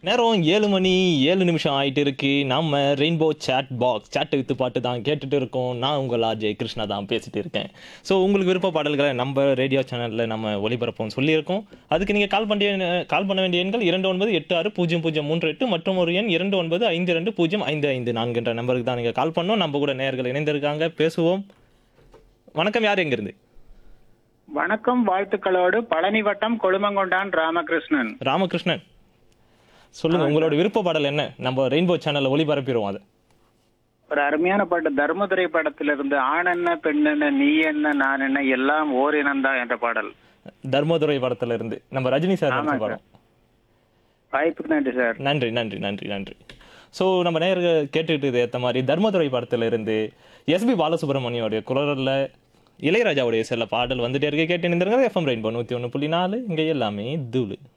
நேரம் ஏழு மணி ஏழு நிமிஷம் ஆயிட்டு இருக்கு நம்ம rainbow chat box chat with பாட்டு தான் கேட்டுட்டு இருக்கோம் நான் உங்கள் அஜய் கிருஷ்ணா தான் பேசிட்டு இருக்கேன் ஸோ உங்களுக்கு விருப்ப பாடல்களை நம்ம ரேடியோ சேனலில் நம்ம ஒளிபரப்போம் சொல்லியிருக்கோம் அதுக்கு நீங்கள் கால் பண்ண கால் பண்ண வேண்டிய எண்கள் இரண்டு ஒன்பது எட்டு ஆறு பூஜ்ஜியம் பூஜ்ஜியம் மூன்று எட்டு மற்றும் ஒரு எண் இரண்டு ஒன்பது ஐந்து ரெண்டு பூஜ்ஜியம் ஐந்து ஐந்து நான்குன்ற நம்பருக்கு தான் நீங்கள் கால் பண்ணோம் நம்ம கூட நேயர்கள் இணைந்திருக்காங்க பேசுவோம் வணக்கம் யார் எங்கிருந்து வணக்கம் வாழ்த்துக்களோடு பழனி வட்டம் கொழுமங்கொண்டான் ராமகிருஷ்ணன் ராமகிருஷ்ணன் சொல்லுங்க உங்களோட விருப்ப பாடல் என்ன நம்ம ரெயின்போ சேனல்ல ஒளிபரப்பிடுவோம் அதை ஒரு அருமையான பாட்டு தர்மதுரை படத்திலிருந்து ஆண் என்ன பெண் என்ன நீ என்ன நான் என்ன எல்லாம் ஓர் இனம்தான் என்ற பாடல் தர்மதுரை படத்துல இருந்து நம்ம ரஜினி சார் நடிச்ச ஆமாம் படம் வாய்ப்புக்கு நன்றி சார் நன்றி நன்றி நன்றி நன்றி ஸோ நம்ம நேர்கள் கேட்டுக்கிட்டு ஏற்ற மாதிரி தர்மதுரை படத்துல இருந்து எஸ்பி பாலசுப்ரமணியோடைய குரலில் இளையராஜாவுடைய சில பாடல் வந்துட்டே இருக்கு கேட்டு நின்றுங்க எஃப்எம் ரெயின்போ நூற்றி ஒன்று புள்ளி நாலு இங்கே எல்லாமே தூளு